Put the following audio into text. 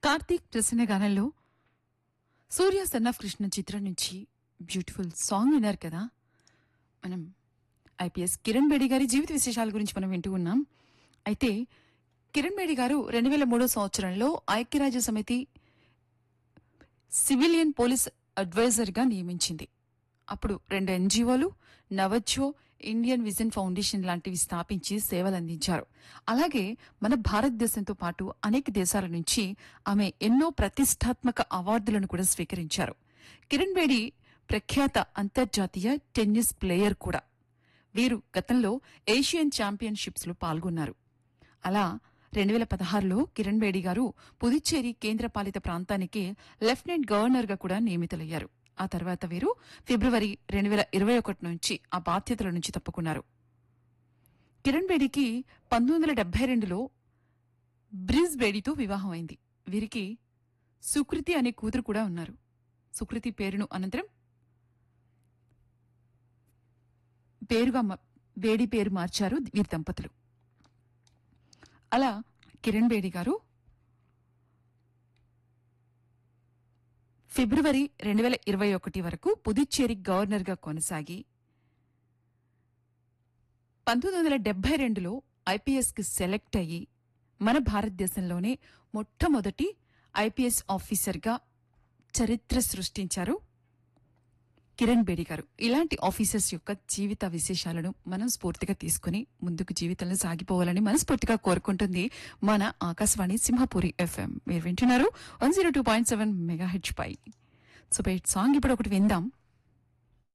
కార్తీక్ ప్రసన్న గానంలో Surya son of Krishna చిత్రం నుంచి బ్యూటిఫుల్ సాంగ్ విన్నారు కదా మనం ఐపీఎస్ కిరణ్ బేడి గారి జీవిత విశేషాల గురించి మనం వింటూ ఉన్నాం అయితే కిరణ్ బేడి గారు రెండు వేల మూడో సంవత్సరంలో ఐక్యరాజ్య సమితి సివిలియన్ పోలీస్ అడ్వైజర్గా నియమించింది అప్పుడు రెండు ఎన్జిఓలు నవజో ఇండియన్ విజన్ ఫౌండేషన్ లాంటివి స్థాపించి సేవలు అందించారు అలాగే మన భారతదేశంతో పాటు అనేక దేశాల నుంచి ఆమె ఎన్నో ప్రతిష్టాత్మక అవార్డులను కూడా స్వీకరించారు కిరణ్ బేడి ప్రఖ్యాత అంతర్జాతీయ టెన్నిస్ ప్లేయర్ కూడా వీరు గతంలో ఏషియన్ ఛాంపియన్షిప్స్ లో పాల్గొన్నారు అలా రెండు వేల పదహారులో కిరణ్ బేడి గారు పుదుచ్చేరి కేంద్రపాలిత ప్రాంతానికి లెఫ్టినెంట్ గవర్నర్ గా కూడా నియమితులయ్యారు ఆ తర్వాత వీరు ఫిబ్రవరి రెండు వేల ఇరవై ఒకటి నుంచి ఆ బాధ్యతల నుంచి తప్పుకున్నారు కిరణ్ బేడికి పంతొమ్మిది వందల డెబ్బై రెండులో బ్రిజ్ బేడితో వివాహం అయింది వీరికి సుకృతి అనే కూతురు కూడా ఉన్నారు సుకృతి పేరును అనంతరం పేరుగా మ- బేడి పేరు మార్చారు వీరి దంపతులు అలా కిరణ్ బేడి గారు ఫిబ్రవరి రెండు వేల ఇరవై ఒకటి వరకు పుదుచ్చేరి గవర్నర్గా కొనసాగి పంతొమ్మిది వందల డెబ్బై రెండులో ఐపీఎస్కి సెలెక్ట్ అయ్యి మన భారతదేశంలోనే మొట్టమొదటి ఐపీఎస్ ఆఫీసర్గా చరిత్ర సృష్టించారు కిరణ్ బేడి గారు ఇలాంటి ఆఫీసర్స్ యొక్క జీవిత విశేషాలను మనం స్ఫూర్తిగా తీసుకుని ముందుకు జీవితంలో సాగిపోవాలని మనస్ఫూర్తిగా కోరుకుంటుంది మన ఆకాశవాణి సింహపూరి ఎఫ్ఎం మీరు వింటున్నారు one zero two point seven megahertz పై సో బయట సాంగ్ ఇప్పుడు ఒకటి విందాం